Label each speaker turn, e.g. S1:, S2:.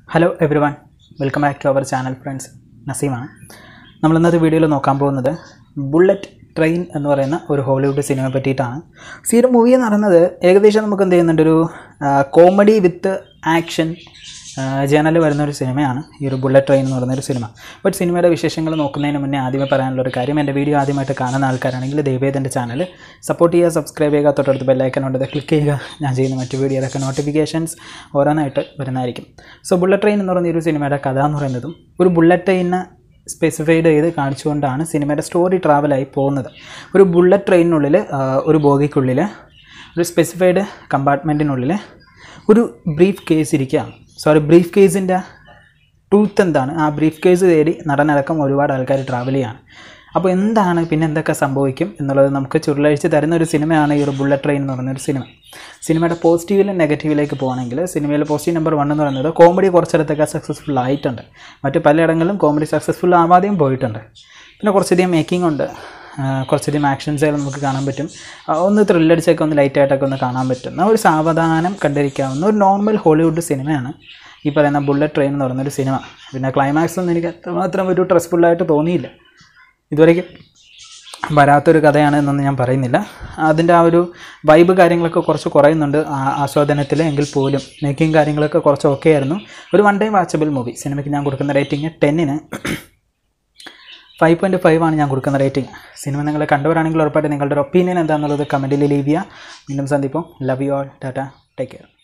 S1: hello everyone welcome back to our channel friends നസീമാണ് നമ്മൾ ഇന്നത്തെ വീഡിയോയിൽ നോക്കാൻ പോകുന്നത് ബുള്ളറ്റ് ട്രെയിൻ എന്ന് പറയുന്ന ഒരു ഹോളിവുഡ് സിനിമയെ പറ്റിയിട്ടാണ് സി ഒരു മൂവി എന്ന് പറയുന്നത് ഏകദേശം നമുക്ക് എന്ത് ചെയ്യുന്നുണ്ട് ഒരു കോമഡി വിത്ത് ആക്ഷൻ ജേണൽ വരുന്ന ഒരു സിനിമയാണ് ഈ ഒരു ബുള്ളറ്റ് ട്രെയിൻ എന്ന് പറയുന്ന ഒരു സിനിമ ബട്ട് സിനിമയുടെ വിശേഷങ്ങൾ നോക്കുന്നതിന് മുന്നേ ആദ്യമേ പറയാനുള്ള ഒരു കാര്യം എൻ്റെ വീഡിയോ ആദ്യമായിട്ട് കാണുന്ന ആൾക്കാരാണെങ്കിൽ ദയവേത് എൻ്റെ ചാനൽ സപ്പോർട്ട് ചെയ്യുക സബ്സ്ക്രൈബ് ചെയ്യുക തൊട്ടടുത്ത് ബെല്ലൈക്കൺ ഉണ്ട് ക്ലിക്ക് ചെയ്യുക ഞാൻ ചെയ്യുന്ന മറ്റു വീഡിയോയിലൊക്കെ നോട്ടിഫിക്കേഷൻസ് ഓരോന്നായിട്ട് വരുന്നതായിരിക്കും സോ ബുള്ളറ്റ് ട്രെയിൻ എന്ന് പറയുന്ന ഈ ഒരു സിനിമയുടെ കഥ എന്ന് പറയുന്നതും ഒരു ബുള്ളറ്റ് ട്രെയിനിനെ സ്പെസിഫൈഡ് ചെയ്ത് കാണിച്ചുകൊണ്ടാണ് സിനിമയുടെ സ്റ്റോറി ട്രാവലായി പോകുന്നത് ഒരു ബുള്ളറ്റ് ട്രെയിനിനുള്ളിൽ ഒരു ബോഗിക്കുള്ളിൽ ഒരു സ്പെസിഫൈഡ് കമ്പാർട്ട്മെൻറ്റിനുള്ളിൽ ഒരു ബ്രീഫ് കേസ് ഇരിക്കുകയാണ് സോ ഒരു ബ്രീഫ് കേസിൻ്റെ ട്രൂത്ത് എന്താണ് ആ ബ്രീഫ് കേസ് തേടി നടനടക്കം ഒരുപാട് ആൾക്കാർ ട്രാവൽ ചെയ്യാണ് അപ്പോൾ എന്താണ് പിന്നെ എന്തൊക്കെ സംഭവിക്കും എന്നുള്ളത് നമുക്ക് ചുരുളഴിച്ച് തരുന്ന ഒരു സിനിമയാണ് ഈ ഒരു ബുള്ളറ്റ് ട്രെയിൻ എന്ന് പറയുന്ന ഒരു സിനിമ സിനിമയുടെ പോസിറ്റീവിലും നെഗറ്റീവിലേക്ക് പോകണമെങ്കിൽ സിനിമയിൽ പോസിറ്റീവ് നമ്പർ വൺ എന്ന് പറയുന്നത് കോമഡി കുറച്ചിടത്തൊക്കെ സക്സസ്ഫുൾ ആയിട്ടുണ്ട് മറ്റ് പലയിടങ്ങളിലും കോമഡി സക്സസ്ഫുൾ ആവാതെയും പോയിട്ടുണ്ട് പിന്നെ കുറച്ചധികം മേക്കിംഗ് ഉണ്ട് ആ, കുറച്ചധികം ആക്ഷൻസുകൾ നമുക്ക് കാണാൻ പറ്റും ആ, ഒന്ന് ത്രില്ലടിച്ചൊക്കെ ഒന്ന് ലൈറ്റായിട്ടൊക്കെ ഒന്ന് കാണാൻ പറ്റുന്ന ഒരു സാവധാനം കണ്ടിരിക്കാവുന്ന ഒരു നോർമൽ ഹോളിവുഡ് സിനിമയാണ് ഈ പറയുന്ന ബുള്ളറ്റ് ട്രെയിൻ എന്ന് പറയുന്നൊരു സിനിമ പിന്നെ ക്ലൈമാക്സൊന്നും എനിക്ക് അത്രമാത്രം ഒരു സ്ട്രെസ്ഫുള്ളായിട്ട് തോന്നിയില്ല ഇതുവരേക്കും വരാത്തൊരു കഥയാണ് എന്നൊന്നും ഞാൻ പറയുന്നില്ല അതിൻ്റെ ആ ഒരു വൈബ് കാര്യങ്ങളൊക്കെ കുറച്ച് കുറയുന്നുണ്ട് ആ- ആസ്വാദനത്തിൽ എങ്കിൽ പോലും മേക്കിംഗ് കാര്യങ്ങളൊക്കെ കുറച്ച് ഓക്കെ ആയിരുന്നു ഒരു വൺ ടൈം വാച്ചബിൾ മൂവി സിനിമയ്ക്ക് ഞാൻ കൊടുക്കുന്ന റേറ്റിംഗ് ടെന്നിന് ഫൈവ് പോയിൻറ്റ് ഫൈവ് ആണ് ഞാൻ കൊടുക്കുന്ന റേറ്റിംഗ് സിനിമ നിങ്ങൾ കണ്ടവരാണെങ്കിൽ ഉറപ്പായിട്ട് നിങ്ങളുടെ ഒരു ഒപ്പീനിയൻ എന്താണെന്നുള്ളത് കമൻറ്റിൽ ലീവ് ചെയ്യുക വീണ്ടും സന്ദിപ്പം ലവ് യു ആൾ ടാറ്റ ടേക്ക് കെയർ